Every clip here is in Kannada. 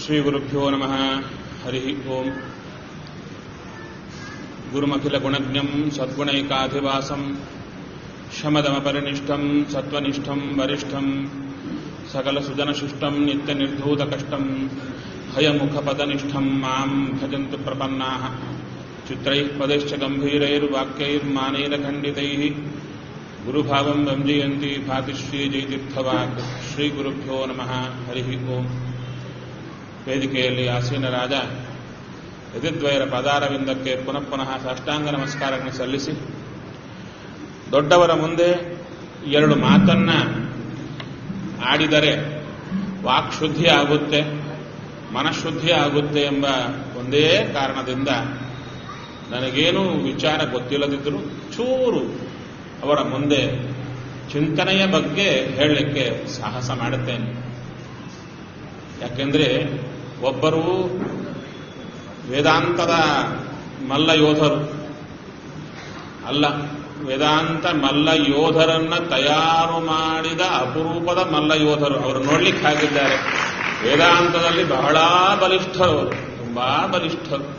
ಶ್ರೀಗುರುಭ್ಯೋ ನಮಃ ಹರಿ ಓಂ ಗುರುಮಖಿಲಗುಣಜ್ಞಂ ಸದ್ಗುಣೈಕಾಧಿವಾಸಂ ಶಮದಮಪರಿನಿಷ್ಠಂ ಸತ್ವನಿಷ್ಠಂ ವರಿಷ್ಠಂ ಸಕಲಸುಜನಶಿಷ್ಟಂ ನಿತ್ಯನಿರ್ಧೂತಕಷ್ಟಂ ಹಯಮುಖಪದನಿಷ್ಠಂ ಮಾಂ ಭಜಂತು ಪ್ರಪನ್ನಾಃ ಚಿತ್ರೈಃ ಪದೈಶ್ಚ ಗಂಭೀರೈರ್ವಾಕ್ಯೈರ್ಮಾನೈರಖण्ಡಿತೈः ಗುರುಭಾವಂ ವಂಜಯಂತಿ ಭಾತಿ ಶ್ರೀ ಜಯತೀರ್ಥವಾಕ್ ಶ್ರೀ ಗುರುಭ್ಯೋ ನಮಃ ಹರಿ ಓಂ ವೇದಿಕೆಯಲ್ಲಿ ಆಸೀನರಾದ ಯತಿದ್ವಯರ ಪದಾರವಿಂದಕ್ಕೆ ಪುನಃ ಪುನಃ ಸಾಷ್ಟಾಂಗ ನಮಸ್ಕಾರಗಳನ್ನು ಸಲ್ಲಿಸಿ ದೊಡ್ಡವರ ಮುಂದೆ ಎರಡು ಮಾತನ್ನ ಆಡಿದರೆ ವಾಕ್ಶುದ್ಧಿ ಆಗುತ್ತೆ ಮನಃಶುದ್ಧಿ ಆಗುತ್ತೆ ಎಂಬ ಒಂದೇ ಕಾರಣದಿಂದ ನನಗೇನು ವಿಚಾರ ಗೊತ್ತಿಲ್ಲದಿದ್ದರೂ ಚೂರು ಅವರ ಮುಂದೆ ಚಿಂತನೆಯ ಬಗ್ಗೆ ಹೇಳಲಿಕ್ಕೆ ಸಾಹಸ ಮಾಡುತ್ತೇನೆ ಯಾಕೆಂದ್ರೆ ಒಬ್ಬರು ವೇದಾಂತದ ಮಲ್ಲ ಯೋಧರು ಅಲ್ಲ ವೇದಾಂತ ಮಲ್ಲ ಯೋಧರನ್ನ ತಯಾರು ಮಾಡಿದ ಅಪರೂಪದ ಮಲ್ಲ ಯೋಧರು ಅವರು ನೋಡ್ಲಿಕ್ಕೆ ಹಾಗಿದ್ದಾರೆ ವೇದಾಂತದಲ್ಲಿ ಬಹಳ ಬಲಿಷ್ಠರು ಅವರು ತುಂಬಾ ಬಲಿಷ್ಠರು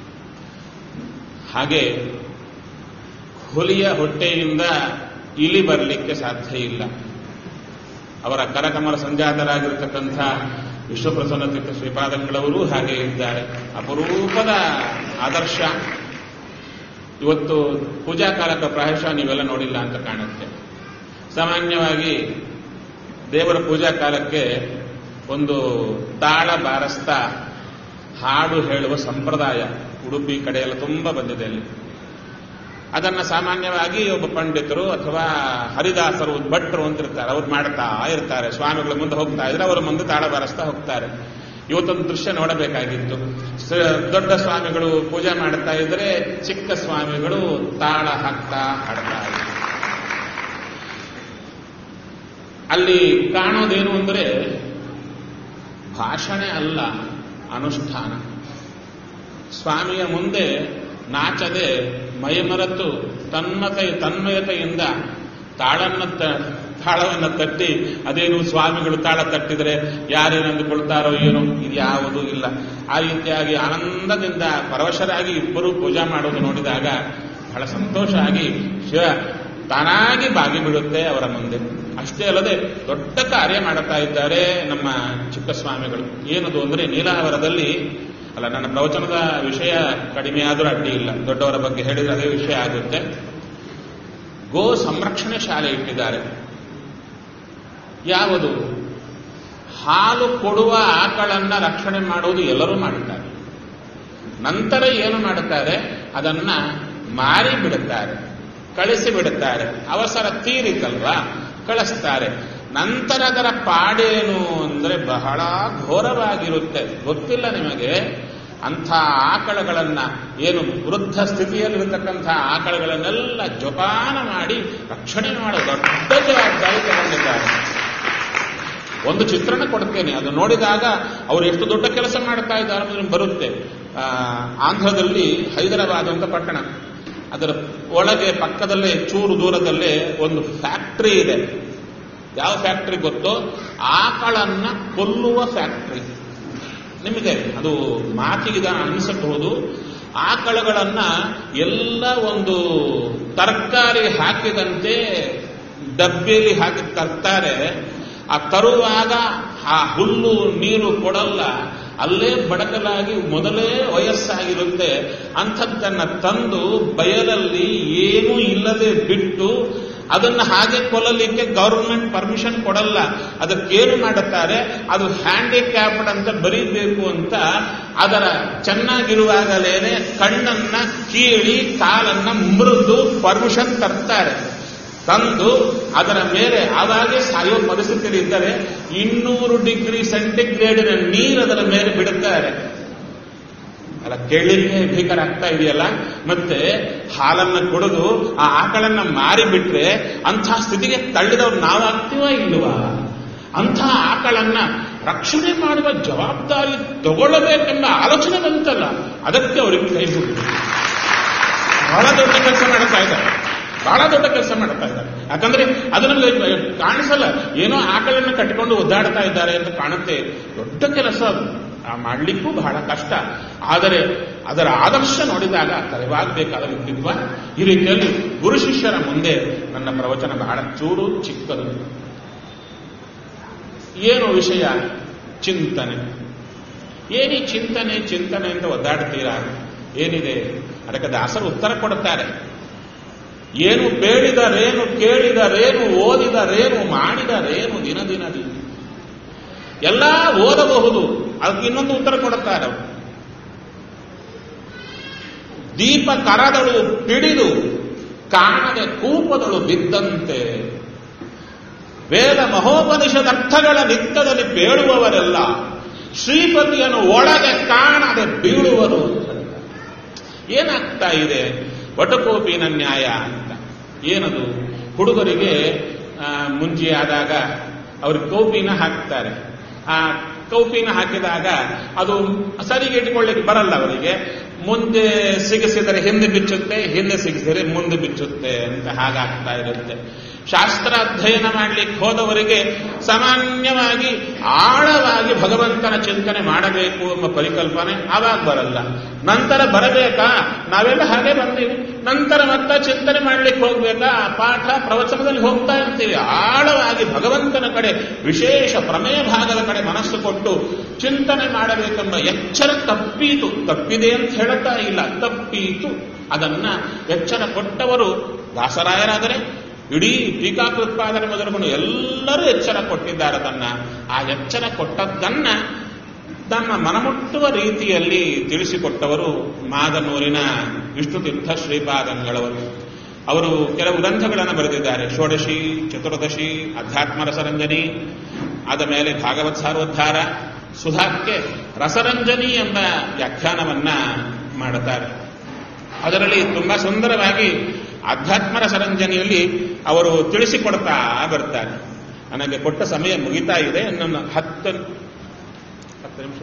ಹಾಗೆ ಹುಲಿಯ ಹೊಟ್ಟೆಯಿಂದ ಇಲಿ ಬರಲಿಕ್ಕೆ ಸಾಧ್ಯ ಇಲ್ಲ ಅವರ ಕರಕಮಲ ಸಂಜಾತರಾಗಿರತಕ್ಕಂಥ ವಿಶ್ವಪ್ರಸನ್ನ ತೀರ್ಥ ಶ್ರೀಪಾದಂಗಳವರು ಹಾಗೆ ಇದ್ದಾರೆ ಅಪರೂಪದ ಆದರ್ಶ ಇವತ್ತು ಪೂಜಾ ಕಾಲಕ್ಕೆ ಪ್ರಾಯಶಃ ನೀವೆಲ್ಲ ನೋಡಿಲ್ಲ ಅಂತ ಕಾಣುತ್ತೆ ಸಾಮಾನ್ಯವಾಗಿ ದೇವರ ಪೂಜಾ ಕಾಲಕ್ಕೆ ಒಂದು ತಾಳ ಬಾರಸ್ತಾ ಹಾಡು ಹೇಳುವ ಸಂಪ್ರದಾಯ ಉಡುಪಿ ಕಡೆ ಎಲ್ಲ ತುಂಬ ಬಂದಿದೆ ಅಲ್ಲಿ ಅದನ್ನ ಸಾಮಾನ್ಯವಾಗಿ ಒಬ್ಬ ಪಂಡಿತರು ಅಥವಾ ಹರಿದಾಸರು ಭಟ್ರು ಅಂತ ಇರ್ತಾರೆ ಅವ್ರು ಮಾಡ್ತಾ ಇರ್ತಾರೆ ಸ್ವಾಮಿಗಳ ಮುಂದೆ ಹೋಗ್ತಾ ಇದ್ರೆ ಅವರ ಮುಂದೆ ತಾಳ ಬಾರಿಸ್ತಾ ಹೋಗ್ತಾರೆ ಇವತ್ತೊಂದು ದೃಶ್ಯ ನೋಡಬೇಕಾಗಿತ್ತು ದೊಡ್ಡ ಸ್ವಾಮಿಗಳು ಪೂಜೆ ಮಾಡ್ತಾ ಇದ್ರೆ ಚಿಕ್ಕ ಸ್ವಾಮಿಗಳು ತಾಳ ಹಾಕ್ತಾ ಹಾಡ್ತಾ ಇದ್ರು ಅಲ್ಲಿ ಕಾಣೋದೇನು ಅಂದ್ರೆ ಭಾಷಣೆ ಅಲ್ಲ ಅನುಷ್ಠಾನ ಸ್ವಾಮಿಯ ಮುಂದೆ ನಾಚದೆ ಮೈಮರೆತು ತನ್ಮತೆ ತನ್ಮಯತೆಯಿಂದ ತಾಳನ್ನ ತಾಳವನ್ನು ತಟ್ಟಿ ಅದೇನು ಸ್ವಾಮಿಗಳು ತಾಳ ತಟ್ಟಿದರೆ ಯಾರೇನು ಅಂದುಕೊಳ್ತಾರೋ ಏನೋ ಇದು ಯಾವುದೂ ಇಲ್ಲ ಆ ರೀತಿಯಾಗಿ ಆನಂದದಿಂದ ಪರವಶರಾಗಿ ಇಬ್ಬರು ಪೂಜಾ ಮಾಡೋದು ನೋಡಿದಾಗ ಬಹಳ ಸಂತೋಷ ಆಗಿ ಶಿವ ತಾನಾಗಿ ಬಾಗಿ ಬಿಡುತ್ತೆ ಅವರ ಮುಂದೆ ಅಷ್ಟೇ ಅಲ್ಲದೆ ದೊಡ್ಡ ಕಾರ್ಯ ಮಾಡುತ್ತಾ ಇದ್ದಾರೆ ನಮ್ಮ ಚಿಕ್ಕ ಸ್ವಾಮಿಗಳು ಏನದು ಅಂದ್ರೆ ನೀಲಾವರದಲ್ಲಿ ಅಲ್ಲ ನನ್ನ ಪ್ರವಚನದ ವಿಷಯ ಕಡಿಮೆ ಆದರೂ ಅಡ್ಡಿ ಇಲ್ಲ ದೊಡ್ಡವರ ಬಗ್ಗೆ ಹೇಳಿದ್ರೆ ಅದೇ ವಿಷಯ ಆಗುತ್ತೆ ಗೋ ಸಂರಕ್ಷಣೆ ಶಾಲೆ ಇಟ್ಟಿದ್ದಾರೆ ಯಾವುದು ಹಾಲು ಕೊಡುವ ಆಕಳನ್ನ ರಕ್ಷಣೆ ಮಾಡುವುದು ಎಲ್ಲರೂ ಮಾಡುತ್ತಾರೆ ನಂತರ ಏನು ಮಾಡುತ್ತಾರೆ ಅದನ್ನ ಮಾರಿ ಬಿಡುತ್ತಾರೆ ಕಳಿಸಿ ಬಿಡುತ್ತಾರೆ ಅವಸರ ತೀರಿತಲ್ವಾ ಕಳಿಸ್ತಾರೆ ನಂತರ ಅದರ ಪಾಡೇನು ಅಂದ್ರೆ ಬಹಳ ಘೋರವಾಗಿರುತ್ತೆ ಗೊತ್ತಿಲ್ಲ ನಿಮಗೆ ಅಂಥ ಆಕಳಗಳನ್ನ ಏನು ವೃದ್ಧ ಸ್ಥಿತಿಯಲ್ಲಿರತಕ್ಕಂಥ ಆಕಳಗಳನ್ನೆಲ್ಲ ಜೋಪಾನ ಮಾಡಿ ರಕ್ಷಣೆ ಮಾಡೋ ದೊಡ್ಡ ಜವಾಬ್ದಾರಿ ತಗೊಂಡಿದ್ದಾರೆ ಒಂದು ಚಿತ್ರಣ ಕೊಡ್ತೇನೆ ಅದು ನೋಡಿದಾಗ ಅವರು ಎಷ್ಟು ದೊಡ್ಡ ಕೆಲಸ ಮಾಡ್ತಾ ಇದ್ದಾರೆ ಅನ್ನೋದು ಬರುತ್ತೆ ಆಂಧ್ರದಲ್ಲಿ ಹೈದರಾಬಾದ್ ಅಂತ ಪಟ್ಟಣ ಅದರ ಒಳಗೆ ಪಕ್ಕದಲ್ಲೇ ಚೂರು ದೂರದಲ್ಲೇ ಒಂದು ಫ್ಯಾಕ್ಟ್ರಿ ಇದೆ ಯಾವ ಫ್ಯಾಕ್ಟ್ರಿ ಗೊತ್ತೋ ಆಕಳನ್ನ ಕೊಲ್ಲುವ ಫ್ಯಾಕ್ಟ್ರಿ ನಿಮಗೆ ಅದು ಮಾತಿಗೆ ಅನಿಸಬಹುದು ಆಕಳಗಳನ್ನ ಎಲ್ಲ ಒಂದು ತರಕಾರಿ ಹಾಕಿದಂತೆ ಡಬ್ಬಿಯಲ್ಲಿ ಹಾಕಿ ತರ್ತಾರೆ ಆ ತರುವಾಗ ಆ ಹುಲ್ಲು ನೀರು ಕೊಡಲ್ಲ ಅಲ್ಲೇ ಬಡಕಲಾಗಿ ಮೊದಲೇ ವಯಸ್ಸಾಗಿರುತ್ತೆ ಅಂಥದ್ದನ್ನ ತಂದು ಬಯಲಲ್ಲಿ ಏನೂ ಇಲ್ಲದೆ ಬಿಟ್ಟು ಅದನ್ನು ಹಾಗೆ ಕೊಲ್ಲಲಿಕ್ಕೆ ಗವರ್ಮೆಂಟ್ ಪರ್ಮಿಷನ್ ಕೊಡಲ್ಲ ಅದಕ್ಕೇನು ಮಾಡುತ್ತಾರೆ ಅದು ಹ್ಯಾಂಡಿಕ್ಯಾಪ್ಡ್ ಅಂತ ಬರೀಬೇಕು ಅಂತ ಅದರ ಚೆನ್ನಾಗಿರುವಾಗಲೇನೆ ಕಣ್ಣನ್ನ ಕೀಳಿ ಕಾಲನ್ನ ಮುರಿದು ಪರ್ಮಿಷನ್ ತರ್ತಾರೆ ತಂದು ಅದರ ಮೇಲೆ ಆವಾಗೇ ಸಾಯೋ ಪರಿಸ್ಥಿತಿಯಲ್ಲಿ ಇದ್ದರೆ ಇನ್ನೂರು ಡಿಗ್ರಿ ಸೆಂಟಿಗ್ರೇಡಿನ ನೀರು ಅದರ ಮೇಲೆ ಬಿಡುತ್ತಾರೆ ಅಲ್ಲ ಕೇಳಲಿಕ್ಕೆ ಭೀಕರ ಆಗ್ತಾ ಇದೆಯಲ್ಲ ಮತ್ತೆ ಹಾಲನ್ನ ಕುಡಿದು ಆ ಆಕಳನ್ನ ಮಾರಿ ಬಿಟ್ರೆ ಅಂಥ ಸ್ಥಿತಿಗೆ ತಳ್ಳಿದವ್ರು ನಾವಾಗ್ತೀವ ಇಲ್ವಾ ಅಂಥ ಆಕಳನ್ನ ರಕ್ಷಣೆ ಮಾಡುವ ಜವಾಬ್ದಾರಿ ತಗೊಳ್ಳಬೇಕೆಂಬ ಆಲೋಚನೆ ಬಂತಲ್ಲ ಅದಕ್ಕೆ ಅವರಿಗೆ ಕೈ ಬಿಟ್ಟು ಬಹಳ ದೊಡ್ಡ ಕೆಲಸ ಮಾಡ್ತಾ ಇದ್ದಾರೆ ಬಹಳ ದೊಡ್ಡ ಕೆಲಸ ಮಾಡ್ತಾ ಇದ್ದಾರೆ ಯಾಕಂದ್ರೆ ಅದು ನಮಗೆ ಕಾಣಿಸಲ್ಲ ಏನೋ ಆಕಳನ್ನು ಕಟ್ಟಿಕೊಂಡು ಒದ್ದಾಡ್ತಾ ಇದ್ದಾರೆ ಅಂತ ಕಾಣುತ್ತೆ ದೊಡ್ಡ ಕೆಲಸ ಅದು ಆ ಮಾಡಲಿಕ್ಕೂ ಬಹಳ ಕಷ್ಟ ಆದರೆ ಅದರ ಆದರ್ಶ ನೋಡಿದಾಗ ತಲೆವಾಗಬೇಕಾದ ವಿದ್ವ ಈ ರೀತಿಯಲ್ಲಿ ಗುರು ಶಿಷ್ಯರ ಮುಂದೆ ನನ್ನ ಪ್ರವಚನ ಬಹಳ ಚೂರು ಚಿಕ್ಕದು ಏನು ವಿಷಯ ಚಿಂತನೆ ಏನಿ ಚಿಂತನೆ ಚಿಂತನೆ ಅಂತ ಒದ್ದಾಡ್ತೀರಾ ಏನಿದೆ ಅದಕ್ಕೆ ದಾಸರು ಉತ್ತರ ಕೊಡುತ್ತಾರೆ ಏನು ಬೇಡಿದರೇನು ಕೇಳಿದರೇನು ಓದಿದರೇನು ಮಾಡಿದರೇನು ದಿನ ದಿನದಿ ಎಲ್ಲ ಓದಬಹುದು ಅದಕ್ಕೆ ಇನ್ನೊಂದು ಉತ್ತರ ಕೊಡುತ್ತಾರೆ ಅವರು ದೀಪ ಕರದಳು ಪಿಡಿದು ಕಾಣದೆ ಕೂಪದಳು ಬಿದ್ದಂತೆ ವೇದ ಮಹೋಪನಿಷದರ್ಥಗಳ ನಿತ್ಯದಲ್ಲಿ ಬೇಡುವವರೆಲ್ಲ ಶ್ರೀಪತಿಯನ್ನು ಒಳಗೆ ಕಾಣದೆ ಬೀಳುವರು ಅಂತ ಹೇಳ್ತಾರೆ. ಏನಾಗ್ತಾ ಇದೆ ವಟಕೋಪಿನ ನ್ಯಾಯ ಅಂತ ಏನದು ಹುಡುಗರಿಗೆ ಆ, ಮುಂಜಿ ಆದಾಗ ಅವ್ರಿಗೆ ಕೌಪಿನ ಹಾಕ್ತಾರೆ ಆ ಕೌಪಿನ ಹಾಕಿದಾಗ ಅದು ಸರಿಗೆ ಇಟ್ಕೊಳ್ಳಿಕ್ಕೆ ಬರಲ್ಲ ಅವರಿಗೆ ಮುಂದೆ ಸಿಗಿಸಿದರೆ ಹಿಂದೆ ಬಿಚ್ಚುತ್ತೆ ಹಿಂದೆ ಸಿಗಿಸಿದರೆ ಮುಂದೆ ಬಿಚ್ಚುತ್ತೆ ಅಂತ ಹಾಗಾಗ್ತಾ ಇರುತ್ತೆ ಶಾಸ್ತ್ರ ಅಧ್ಯಯನ ಮಾಡ್ಲಿಕ್ಕೆ ಹೋದವರಿಗೆ ಸಾಮಾನ್ಯವಾಗಿ ಆಳವಾಗಿ ಭಗವಂತನ ಚಿಂತನೆ ಮಾಡಬೇಕು ಎಂಬ ಪರಿಕಲ್ಪನೆ ಆವಾಗ ಬರಲ್ಲ ನಂತರ ಬರಬೇಕಾ ನಾವೆಲ್ಲ ಹಾಗೆ ಬಂದೀವಿ ನಂತರ ಮತ್ತೆ ಚಿಂತನೆ ಮಾಡ್ಲಿಕ್ಕೆ ಹೋಗ್ಬೇಕಾ ಆ ಪಾಠ ಪ್ರವಚನದಲ್ಲಿ ಹೋಗ್ತಾ ಇರ್ತೀವಿ ಆಳವಾಗಿ ಭಗವಂತನ ಕಡೆ ವಿಶೇಷ ಪ್ರಮೇಯ ಭಾಗದ ಕಡೆ ಮನಸ್ಸು ಕೊಟ್ಟು ಚಿಂತನೆ ಮಾಡಬೇಕೆಂಬ ಎಚ್ಚರ ತಪ್ಪೀತು ತಪ್ಪಿದೆ ಅಂತ ಹೇಳುತ್ತಾ ಇಲ್ಲ ತಪ್ಪೀತು ಅದನ್ನ ಎಚ್ಚರ ಕೊಟ್ಟವರು ದಾಸರಾಯರಾದರೆ ಇಡೀ ಟೀಕಾಕೃತ್ಪಾದನೆ ಮೊದಲುಕೊಂಡು ಎಲ್ಲರೂ ಎಚ್ಚರ ಕೊಟ್ಟಿದ್ದಾರೆ ಅದನ್ನ ಆ ಎಚ್ಚರ ಕೊಟ್ಟದ್ದನ್ನ ತನ್ನ ಮನಮುಟ್ಟುವ ರೀತಿಯಲ್ಲಿ ತಿಳಿಸಿಕೊಟ್ಟವರು ಮಾದನೂರಿನ ವಿಷ್ಣುತೀರ್ಥ ಶ್ರೀಪಾದಂಗಳವರು ಅವರು ಕೆಲವು ಗ್ರಂಥಗಳನ್ನು ಬರೆದಿದ್ದಾರೆ ಷೋಡಶಿ ಚತುರ್ದಶಿ ಅಧ್ಯಾತ್ಮ ರಸರಂಜನಿ ಆದ ಮೇಲೆ ಭಾಗವತ್ ಸಾರೋದ್ಧಾರ ಸುಧಾಕ್ಕೆ ರಸರಂಜನಿ ಎಂಬ ವ್ಯಾಖ್ಯಾನವನ್ನ ಮಾಡುತ್ತಾರೆ ಅದರಲ್ಲಿ ತುಂಬಾ ಸುಂದರವಾಗಿ ಅಧ್ಯಾತ್ಮ ರಸರಂಜನೆಯಲ್ಲಿ ಅವರು ತಿಳಿಸಿಕೊಡ್ತಾ ಬರ್ತಾರೆ ನನಗೆ ಕೊಟ್ಟ ಸಮಯ ಮುಗಿತಾ ಇದೆ ನನ್ನ ಹತ್ತು ಹತ್ತು ನಿಮಿಷ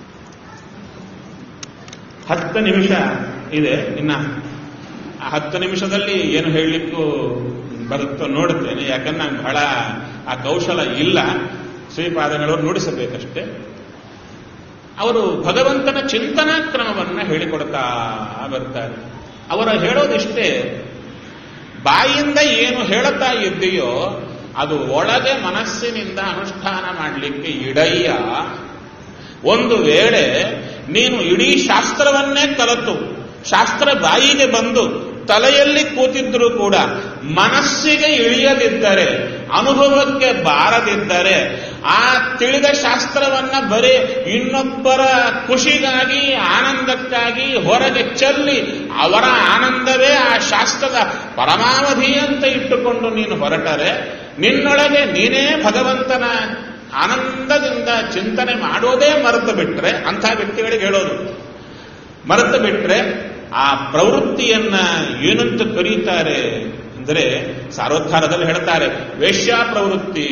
ಹತ್ತು ನಿಮಿಷ ಇದೆ ಇನ್ನ ಆ ಹತ್ತು ನಿಮಿಷದಲ್ಲಿ ಏನು ಹೇಳಲಿಕ್ಕೂ ಬರುತ್ತೋ ನೋಡುತ್ತೇನೆ ಯಾಕಂದ್ರೆ ನಂಗೆ ಬಹಳ ಆ ಕೌಶಲ ಇಲ್ಲ ಶ್ರೀಪಾದಗಳವರು ನುಡಿಸಬೇಕಷ್ಟೇ ಅವರು ಭಗವಂತನ ಚಿಂತನಾ ಕ್ರಮವನ್ನ ಹೇಳಿಕೊಡ್ತಾ ಬರ್ತಾರೆ ಅವರ ಹೇಳೋದಿಷ್ಟೇ ಬಾಯಿಂದ ಏನು ಹೇಳುತ್ತಾ ಇದ್ದೀಯೋ ಅದು ಒಳಗೆ ಮನಸ್ಸಿನಿಂದ ಅನುಷ್ಠಾನ ಮಾಡಲಿಕ್ಕೆ ಇಡಯ್ಯ ಒಂದು ವೇಳೆ ನೀನು ಇಡೀ ಶಾಸ್ತ್ರವನ್ನೇ ಕಲಿತು ಶಾಸ್ತ್ರ ಬಾಯಿಗೆ ಬಂದು ತಲೆಯಲ್ಲಿ ಕೂತಿದ್ರೂ ಕೂಡ ಮನಸ್ಸಿಗೆ ಇಳಿಯದಿದ್ದರೆ ಅನುಭವಕ್ಕೆ ಬಾರದಿದ್ದರೆ ಆ ತಿಳಿದ ಶಾಸ್ತ್ರವನ್ನ ಬರೀ ಇನ್ನೊಬ್ಬರ ಖುಷಿಗಾಗಿ ಆನಂದಕ್ಕಾಗಿ ಹೊರಗೆ ಚೆಲ್ಲಿ ಅವರ ಆನಂದವೇ ಆ ಶಾಸ್ತ್ರದ ಪರಮಾವಧಿ ಅಂತ ಇಟ್ಟುಕೊಂಡು ನೀನು ಹೊರಟರೆ ನಿನ್ನೊಳಗೆ ನೀನೇ ಭಗವಂತನ ಆನಂದದಿಂದ ಚಿಂತನೆ ಮಾಡೋದೇ ಮರೆತು ಬಿಟ್ರೆ ಅಂಥ ವ್ಯಕ್ತಿಗಳಿಗೆ ಹೇಳೋದು ಮರೆತು ಬಿಟ್ರೆ ಆ ಪ್ರವೃತ್ತಿಯನ್ನ ಏನಂತ ಕರೀತಾರೆ ಅಂದರೆ ಸಾರೋದ್ಧಾರದಲ್ಲಿ ಹೇಳ್ತಾರೆ ವೇಶ್ಯಾ ಪ್ರವೃತ್ತಿ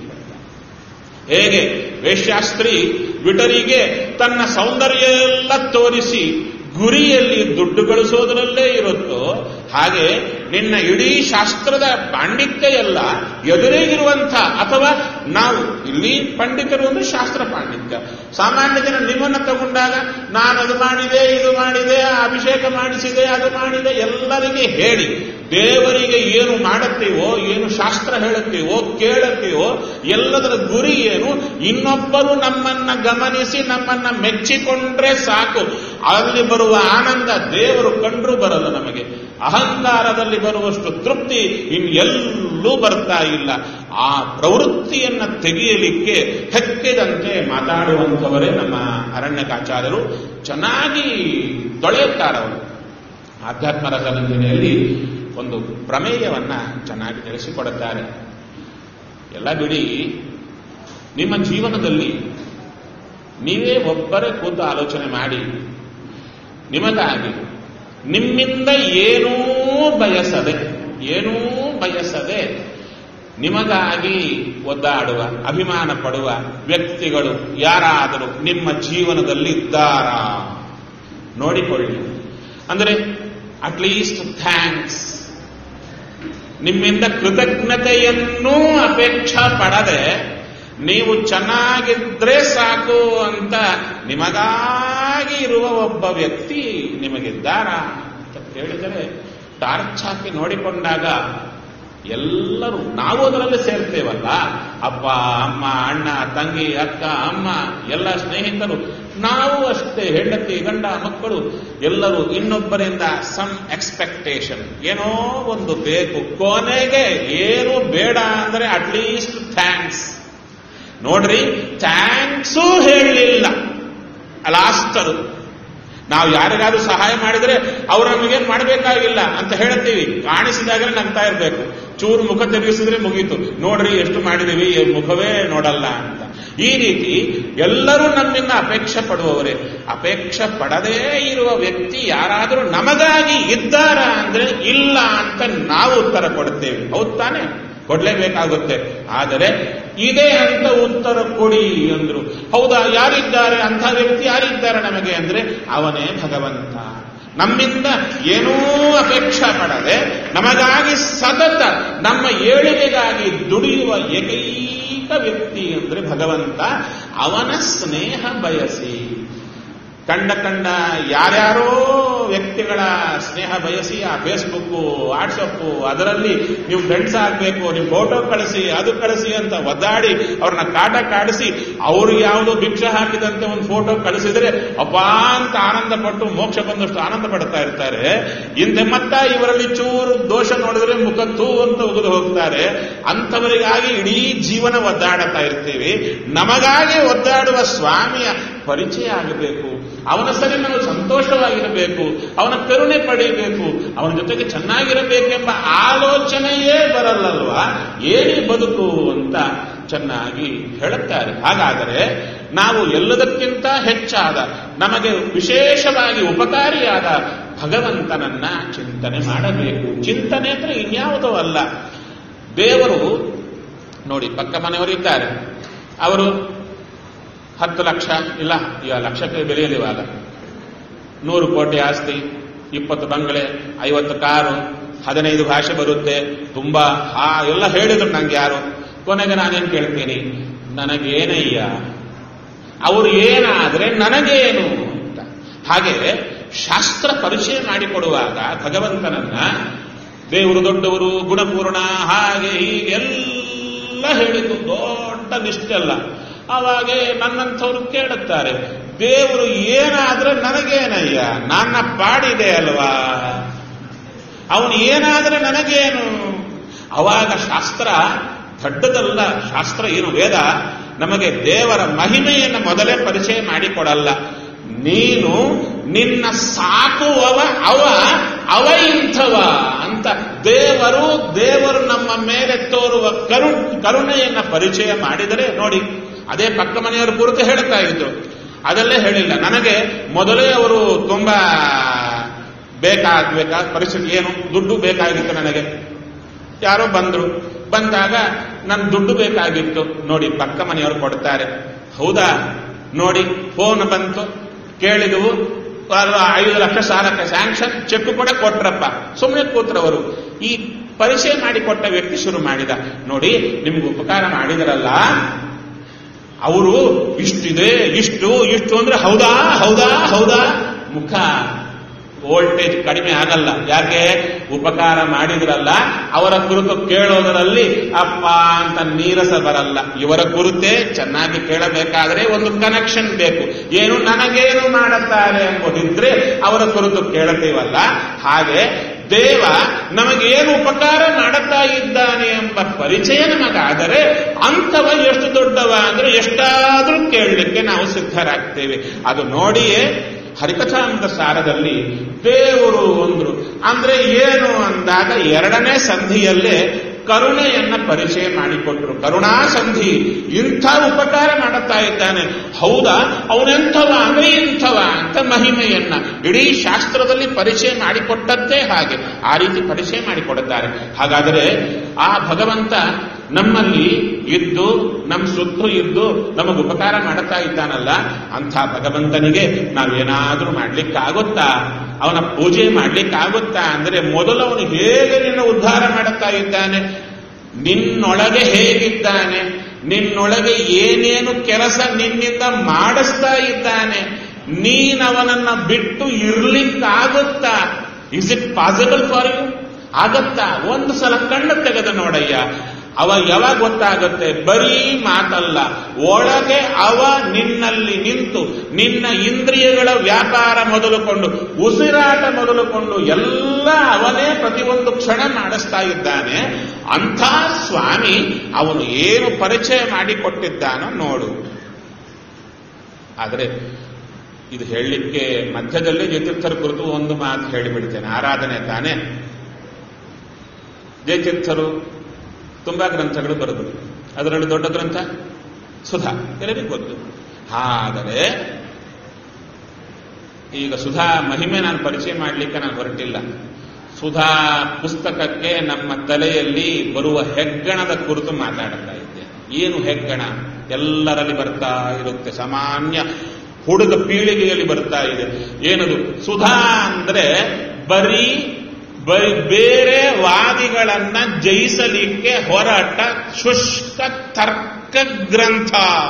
ಹೇಗೆ ವೇಶ್ಯಾಸ್ತ್ರೀ ವಿಟರಿಗೆ ತನ್ನ ಸೌಂದರ್ಯ ಎಲ್ಲ ತೋರಿಸಿ ಗುರಿಯಲ್ಲಿ ದುಡ್ಡು ಗಳಿಸೋದರಲ್ಲೇ ಇರುತ್ತೋ ಹಾಗೆ ನಿನ್ನ ಇಡೀ ಶಾಸ್ತ್ರದ ಪಾಂಡಿತ್ಯ ಎಲ್ಲ ಎದುರಿಗಿರುವಂಥ ಅಥವಾ ನಾವು ಇಲ್ಲಿ ಪಂಡಿತರು ಅಂದ್ರೆ ಶಾಸ್ತ್ರ ಪಾಂಡಿತ್ಯ ಸಾಮಾನ್ಯ ಜನ ನಿಮ್ಮನ್ನು ತಗೊಂಡಾಗ ನಾನು ಅದು ಮಾಡಿದೆ ಇದು ಮಾಡಿದೆ ಅಭಿಷೇಕ ಮಾಡಿಸಿದೆ ಅದು ಮಾಡಿದೆ ಎಲ್ಲರಿಗೆ ಹೇಳಿ ದೇವರಿಗೆ ಏನು ಮಾಡುತ್ತೀವೋ ಏನು ಶಾಸ್ತ್ರ ಹೇಳುತ್ತೀವೋ ಕೇಳುತ್ತೀವೋ ಎಲ್ಲದರ ಗುರಿ ಏನು ಇನ್ನೊಬ್ಬರು ನಮ್ಮನ್ನ ಗಮನಿಸಿ ನಮ್ಮನ್ನ ಮೆಚ್ಚಿಕೊಂಡ್ರೆ ಸಾಕು ಅಲ್ಲಿ ಬರುವ ಆನಂದ ದೇವರು ಕಂಡ್ರೂ ಬರಲ್ಲ ನಮಗೆ ಅಹಂಕಾರದಲ್ಲಿ ಬರುವಷ್ಟು ತೃಪ್ತಿ ಇನ್ನೆಲ್ಲೂ ಬರ್ತಾ ಇಲ್ಲ ಆ ಪ್ರವೃತ್ತಿಯನ್ನ ತೆಗೆಯಲಿಕ್ಕೆ ಹೆಕ್ಕಿದಂತೆ ಮಾತಾಡುವಂಥವರೇ ನಮ್ಮ ಅರಣ್ಯಕಾಚಾರ್ಯರು ಚೆನ್ನಾಗಿ ತೊಳೆಯುತ್ತಾರವರು ಆಧ್ಯಾತ್ಮ ರಸರಂಜನೆಯಲ್ಲಿ ಒಂದು ಪ್ರಮೇಯವನ್ನ ಚೆನ್ನಾಗಿ ತಿಳಿಸಿಕೊಡುತ್ತಾರೆ ಎಲ್ಲ ಬಿಡಿ ನಿಮ್ಮ ಜೀವನದಲ್ಲಿ ನೀವೇ ಒಬ್ಬರೇ ಕೂತು ಆಲೋಚನೆ ಮಾಡಿ ನಿಮಗಾಗಿ ನಿಮ್ಮಿಂದ ಏನೂ ಬಯಸದೆ ಏನೂ ಬಯಸದೆ ನಿಮಗಾಗಿ ಒದ್ದಾಡುವ ಅಭಿಮಾನ ಪಡುವ ವ್ಯಕ್ತಿಗಳು ಯಾರಾದರೂ ನಿಮ್ಮ ಜೀವನದಲ್ಲಿ ಇದ್ದಾರಾ ನೋಡಿಕೊಳ್ಳಿ ಅಂದರೆ ಅಟ್ಲೀಸ್ಟ್ ಥ್ಯಾಂಕ್ಸ್ ನಿಮ್ಮಿಂದ ಕೃತಜ್ಞತೆಯನ್ನೂ ಅಪೇಕ್ಷಾ ಪಡದೆ ನೀವು ಚೆನ್ನಾಗಿದ್ರೆ ಸಾಕು ಅಂತ ನಿಮಗಾಗಿ ಇರುವ ಒಬ್ಬ ವ್ಯಕ್ತಿ ನಿಮಗಿದ್ದಾರ ಅಂತ ಕೇಳಿದರೆ ಟಾರ್ಚ್ ಹಾಕಿ ನೋಡಿಕೊಂಡಾಗ ಎಲ್ಲರೂ ನಾವು ಅದರಲ್ಲಿ ಸೇರ್ತೇವಲ್ಲ ಅಪ್ಪ ಅಮ್ಮ ಅಣ್ಣ ತಂಗಿ ಅಕ್ಕ ಅಮ್ಮ ಎಲ್ಲ ಸ್ನೇಹಿತರು ನಾವು ಅಷ್ಟೇ ಹೆಂಡತಿ ಗಂಡ ಮಕ್ಕಳು ಎಲ್ಲರೂ ಇನ್ನೊಬ್ಬರಿಂದ ಸಮ್ ಎಕ್ಸ್ಪೆಕ್ಟೇಷನ್ ಏನೋ ಒಂದು ಬೇಕು ಕೊನೆಗೆ ಏನು ಬೇಡ ಅಂದ್ರೆ ಅಟ್ಲೀಸ್ಟ್ ಥ್ಯಾಂಕ್ಸ್ ನೋಡ್ರಿ ಥ್ಯಾಂಕ್ಸೂ ಹೇಳಲಿಲ್ಲ ಲಾಸ್ಟ್ ಅದು ನಾವು ಯಾರಿಗಾದ್ರೂ ಸಹಾಯ ಮಾಡಿದ್ರೆ ಅವ್ರು ನಮಗೇನ್ ಮಾಡಬೇಕಾಗಿಲ್ಲ ಅಂತ ಹೇಳ್ತೀವಿ ಕಾಣಿಸಿದಾಗಲೇ ನಗ್ತಾ ಇರಬೇಕು ಚೂರು ಮುಖ ತಿರುಗಿಸಿದ್ರೆ ಮುಗೀತು ನೋಡ್ರಿ ಎಷ್ಟು ಮಾಡಿದೀವಿ ಈ ಮುಖವೇ ನೋಡಲ್ಲ ಅಂತ ಈ ರೀತಿ ಎಲ್ಲರೂ ನಮ್ಮಿಂದ ಅಪೇಕ್ಷೆ ಪಡುವವರೇ ಅಪೇಕ್ಷೆ ಪಡದೇ ಇರುವ ವ್ಯಕ್ತಿ ಯಾರಾದರೂ ನಮಗಾಗಿ ಇದ್ದಾರ ಅಂದ್ರೆ ಇಲ್ಲ ಅಂತ ನಾವು ಉತ್ತರ ಕೊಡ್ತೇವೆ ಹೌದ್ ತಾನೆ ಕೊಡ್ಲೇಬೇಕಾಗುತ್ತೆ ಆದರೆ ಇದೆ ಅಂತ ಉತ್ತರ ಕೊಡಿ ಅಂದ್ರು ಹೌದಾ ಯಾರಿದ್ದಾರೆ ಅಂಥ ವ್ಯಕ್ತಿ ಯಾರಿದ್ದಾರೆ ನಮಗೆ ಅಂದ್ರೆ ಅವನೇ ಭಗವಂತ ನಮ್ಮಿಂದ ಏನೂ ಅಪೇಕ್ಷಾ ಪಡದೆ ನಮಗಾಗಿ ಸತತ ನಮ್ಮ ಏಳಿಗೆಗಾಗಿ ದುಡಿಯುವ ಏಕೈಕ ವ್ಯಕ್ತಿ ಅಂದ್ರೆ ಭಗವಂತ ಅವನ ಸ್ನೇಹ ಬಯಸಿ ಕಂಡ ಕಂಡ ಯಾರ್ಯಾರೋ ವ್ಯಕ್ತಿಗಳ ಸ್ನೇಹ ಬಯಸಿ ಆ ಫೇಸ್ಬುಕ್ ವಾಟ್ಸಪ್ ಅದರಲ್ಲಿ ನೀವು ಫ್ರೆಂಡ್ಸ್ ಆಗ್ಬೇಕು ನೀವು ಫೋಟೋ ಕಳಿಸಿ ಅದು ಕಳಿಸಿ ಅಂತ ಒದ್ದಾಡಿ ಅವ್ರನ್ನ ಕಾಟ ಕಾಡಿಸಿ ಅವ್ರು ಯಾವುದು ಭಿಕ್ಷೆ ಹಾಕಿದಂತೆ ಒಂದು ಫೋಟೋ ಕಳಿಸಿದ್ರೆ ಅಪಾ ಅಂತ ಆನಂದ ಪಟ್ಟು ಮೋಕ್ಷ ಬಂದಷ್ಟು ಆನಂದ ಪಡ್ತಾ ಇರ್ತಾರೆ ಹಿಂದೆ ಮತ್ತ ಇವರಲ್ಲಿ ಚೂರು ದೋಷ ನೋಡಿದ್ರೆ ಮುಖ ತೂ ಅಂತ ಉಗಿದು ಹೋಗ್ತಾರೆ ಅಂಥವರಿಗಾಗಿ ಇಡೀ ಜೀವನ ಒದ್ದಾಡುತ್ತಾ ಇರ್ತೀವಿ ನಮಗಾಗಿ ಒದ್ದಾಡುವ ಸ್ವಾಮಿಯ ಪರಿಚಯ ಆಗಬೇಕು ಅವನ ಸರಿ ನಾವು ಸಂತೋಷವಾಗಿರಬೇಕು ಅವನ ಕರುಣೆ ಪಡೆಯಬೇಕು ಅವನ ಜೊತೆಗೆ ಚೆನ್ನಾಗಿರಬೇಕೆಂಬ ಆಲೋಚನೆಯೇ ಬರಲ್ಲಲ್ವಾ ಏನಿ ಬದುಕು ಅಂತ ಚೆನ್ನಾಗಿ ಹೇಳುತ್ತಾರೆ ಹಾಗಾದರೆ ನಾವು ಎಲ್ಲದಕ್ಕಿಂತ ಹೆಚ್ಚಾದ ನಮಗೆ ವಿಶೇಷವಾಗಿ ಉಪಕಾರಿಯಾದ ಭಗವಂತನನ್ನ ಚಿಂತನೆ ಮಾಡಬೇಕು ಚಿಂತನೆ ಅಂದ್ರೆ ಇನ್ಯಾವುದೋ ಅಲ್ಲ ದೇವರು ನೋಡಿ ಪಕ್ಕ ಮನೆಯವರು ಇದ್ದಾರೆ ಅವರು ಹತ್ತು ಲಕ್ಷ ಇಲ್ಲ ಈಗ ಲಕ್ಷಕ್ಕೆ ಬೆಲೆಯಲ್ಲಿ ಇವಾಗ ನೂರು ಕೋಟಿ ಆಸ್ತಿ ಇಪ್ಪತ್ತು ಬಂಗಲೆ ಐವತ್ತು ಕಾರು ಹದಿನೈದು ಭಾಷೆ ಬರುತ್ತೆ ತುಂಬಾ ಹಾ ಎಲ್ಲ ಹೇಳಿದ್ರು ನಂಗೆ ಯಾರು ಕೊನೆಗೆ ನಾನೇನು ಕೇಳ್ತೀನಿ ನನಗೇನಯ್ಯ ಅವರು ಏನಾದ್ರೆ ನನಗೇನು ಅಂತ ಹಾಗೆ ಶಾಸ್ತ್ರ ಪರಿಚಯ ಮಾಡಿಕೊಡುವಾಗ ಭಗವಂತನನ್ನ ದೇವರು ದೊಡ್ಡವರು ಗುಣಪೂರ್ಣ ಹಾಗೆ ಹೀಗೆ ಎಲ್ಲ ಹೇಳಿದ್ದು ದೊಡ್ಡ ನಿಷ್ಠೆಲ್ಲ ಅವಾಗೆ ನನ್ನಂಥವ್ರು ಕೇಳುತ್ತಾರೆ ದೇವರು ಏನಾದ್ರೆ ನನಗೇನಯ್ಯ ನನ್ನ ಪಾಡಿದೆ ಅಲ್ವಾ ಅವನು ಏನಾದ್ರೆ ನನಗೇನು ಅವಾಗ ಶಾಸ್ತ್ರ ದೊಡ್ಡದಲ್ಲ ಶಾಸ್ತ್ರ ಏನು ವೇದ ನಮಗೆ ದೇವರ ಮಹಿಮೆಯನ್ನು ಮೊದಲೇ ಪರಿಚಯ ಮಾಡಿಕೊಡಲ್ಲ ನೀನು ನಿನ್ನ ಸಾಕುವವ ಅವ ಅವ ಇಂಥವ ಅಂತ ದೇವರು ದೇವರು ನಮ್ಮ ಮೇಲೆ ತೋರುವ ಕರು ಕರುಣೆಯನ್ನ ಪರಿಚಯ ಮಾಡಿದರೆ ನೋಡಿ ಅದೇ ಪಕ್ಕ ಮನೆಯವರು ಕುರಿತು ಹೇಳ್ತಾ ಇದ್ರು ಅದಲ್ಲೇ ಹೇಳಿಲ್ಲ ನನಗೆ ಮೊದಲೇ ಅವರು ತುಂಬಾ ಬೇಕಾಗ್ಬೇಕಾ ಪರಿಸ್ಥಿತಿ ಏನು ದುಡ್ಡು ಬೇಕಾಗಿತ್ತು ನನಗೆ ಯಾರೋ ಬಂದ್ರು ಬಂದಾಗ ನನ್ನ ದುಡ್ಡು ಬೇಕಾಗಿತ್ತು ನೋಡಿ ಪಕ್ಕ ಮನೆಯವರು ಕೊಡ್ತಾರೆ ಹೌದಾ ನೋಡಿ ಫೋನ್ ಬಂತು ಕೇಳಿದವು ಐದು ಲಕ್ಷ ಸಾಲಕ್ಕೆ ಸ್ಯಾಂಕ್ಷನ್ ಚೆಕ್ ಕೂಡ ಕೊಟ್ರಪ್ಪ ಸುಮ್ಮನೆ ಕೂತ್ರವರು ಈ ಪರಿಚಯ ಮಾಡಿಕೊಟ್ಟ ವ್ಯಕ್ತಿ ಶುರು ಮಾಡಿದ ನೋಡಿ ನಿಮ್ಗೆ ಉಪಕಾರ ಮಾಡಿದ್ರಲ್ಲ ಅವರು ಇಷ್ಟಿದೆ ಇಷ್ಟು ಇಷ್ಟು ಅಂದ್ರೆ ಹೌದಾ ಹೌದಾ ಹೌದಾ ಮುಖ ವೋಲ್ಟೇಜ್ ಕಡಿಮೆ ಆಗಲ್ಲ ಯಾಕೆ ಉಪಕಾರ ಮಾಡಿದ್ರಲ್ಲ ಅವರ ಕುರಿತು ಕೇಳೋದರಲ್ಲಿ ಅಪ್ಪ ಅಂತ ನೀರಸ ಬರಲ್ಲ ಇವರ ಕುರಿತೇ ಚೆನ್ನಾಗಿ ಕೇಳಬೇಕಾದ್ರೆ ಒಂದು ಕನೆಕ್ಷನ್ ಬೇಕು ಏನು ನನಗೇನು ಮಾಡುತ್ತಾರೆ ಎಂಬುದಿದ್ರೆ ಅವರ ಕುರಿತು ಕೇಳುತ್ತೀವಲ್ಲ ಹಾಗೆ ದೇವ ನಮಗೇನು ಉಪಕಾರ ಮಾಡುತ್ತಾ ಇದ್ದಾನೆ ಎಂಬ ಪರಿಚಯ ನಮಗಾದರೆ ಅಂಥವ ಎಷ್ಟು ದೊಡ್ಡವ ಅಂದ್ರೆ ಎಷ್ಟಾದ್ರೂ ಕೇಳಲಿಕ್ಕೆ ನಾವು ಸಿದ್ಧರಾಗ್ತೇವೆ ಅದು ನೋಡಿಯೇ ಹರಿಕಥಾಮೃತ ಸಾರದಲ್ಲಿ ದೇವರು ಅಂದ್ರು ಅಂದ್ರೆ ಏನು ಅಂದಾಗ ಎರಡನೇ ಸಂಧಿಯಲ್ಲೇ ಕರುಣೆಯನ್ನ ಪರಿಚಯ ಮಾಡಿಕೊಟ್ರು ಕರುಣಾ ಸಂಧಿ ಇಂಥ ಉಪಕಾರ ಮಾಡುತ್ತಾ ಇದ್ದಾನೆ ಹೌದಾ ಅವನೆಂಥವ ಅಂದ್ರೆ ಇಂಥವ ಅಂತ ಮಹಿಮೆಯನ್ನ ಇಡೀ ಶಾಸ್ತ್ರದಲ್ಲಿ ಪರಿಚಯ ಮಾಡಿಕೊಟ್ಟದ್ದೇ ಹಾಗೆ ಆ ರೀತಿ ಪರಿಚಯ ಮಾಡಿಕೊಡುತ್ತಾರೆ ಹಾಗಾದರೆ ಆ ಭಗವಂತ ನಮ್ಮಲ್ಲಿ ಇದ್ದು ನಮ್ಮ ಸುತ್ತು ಇದ್ದು ನಮಗೆ ಉಪಕಾರ ಮಾಡುತ್ತಾ ಇದ್ದಾನಲ್ಲ ಅಂಥ ಭಗವಂತನಿಗೆ ನಾವೇನಾದ್ರೂ ಮಾಡ್ಲಿಕ್ಕಾಗುತ್ತಾ ಅವನ ಪೂಜೆ ಮಾಡ್ಲಿಕ್ಕಾಗುತ್ತಾ ಅಂದ್ರೆ ಮೊದಲು ಅವನು ಹೇಗೆ ನಿನ್ನ ಉದ್ಧಾರ ಮಾಡುತ್ತಾ ಇದ್ದಾನೆ ನಿನ್ನೊಳಗೆ ಹೇಗಿದ್ದಾನೆ ನಿನ್ನೊಳಗೆ ಏನೇನು ಕೆಲಸ ನಿನ್ನಿಂದ ಮಾಡಿಸ್ತಾ ಇದ್ದಾನೆ ನೀನವನನ್ನ ಬಿಟ್ಟು ಇರ್ಲಿಕ್ಕಾಗುತ್ತಾ is it possible for you ಆಗತ್ತಾ ಒಂದು ಸಲ ಕಣ್ಣು ತೆಗೆದು ನೋಡಯ್ಯ ಅವ ಯಾವಾಗ ಗೊತ್ತಾಗುತ್ತೆ ಬರೀ ಮಾತಲ್ಲ ಒಳಗೆ ಅವ ನಿನ್ನಲ್ಲಿ ನಿಂತು ನಿನ್ನ ಇಂದ್ರಿಯಗಳ ವ್ಯಾಪಾರ ಮೊದಲುಕೊಂಡು ಉಸಿರಾಟ ಮೊದಲುಕೊಂಡು ಎಲ್ಲ ಅವನೇ ಪ್ರತಿಯೊಂದು ಕ್ಷಣ ಮಾಡಿಸ್ತಾ ಇದ್ದಾನೆ ಅಂಥ ಸ್ವಾಮಿ ಅವನು ಏನು ಪರಿಚಯ ಮಾಡಿಕೊಟ್ಟಿದ್ದಾನೋ ನೋಡು ಆದರೆ ಇದು ಹೇಳಲಿಕ್ಕೆ ಮಧ್ಯದಲ್ಲಿ ಜಯತೀರ್ಥರ ಕುರಿತು ಒಂದು ಮಾತು ಹೇಳಿಬಿಡ್ತೇನೆ ಆರಾಧನೆ ತಾನೇ ಜಯತೀರ್ಥರು ತುಂಬಾ ಗ್ರಂಥಗಳು ಬರೆದರು ಅದರಲ್ಲಿ ದೊಡ್ಡ ಗ್ರಂಥ ಸುಧಾ ಎಲ್ಲರಿಗೂ ಗೊತ್ತು ಆದರೆ ಈಗ ಸುಧಾ ಮಹಿಮೆ ನಾನು ಪರಿಚಯ ಮಾಡಲಿಕ್ಕೆ ನಾನು ಹೊರಟಿಲ್ಲ ಸುಧಾ ಪುಸ್ತಕಕ್ಕೆ ನಮ್ಮ ತಲೆಯಲ್ಲಿ ಬರುವ ಹೆಗ್ಗಣದ ಕುರಿತು ಮಾತಾಡ್ತಾ ಇದ್ದೆ ಏನು ಹೆಗ್ಗಣ ಎಲ್ಲರಲ್ಲಿ ಬರ್ತಾ ಇರುತ್ತೆ ಸಾಮಾನ್ಯ ಹುಡುಗ ಪೀಳಿಗೆಯಲ್ಲಿ ಬರ್ತಾ ಇದೆ ಏನದು ಸುಧಾ ಅಂದ್ರೆ ಬರೀ ಬರೀ ಬೇರೆ ವಾದಿಗಳನ್ನ ಜಯಿಸಲಿಕ್ಕೆ ಹೊರಟ ಶುಷ್ಕ ತರ್ಕ ಗ್ರಂಥ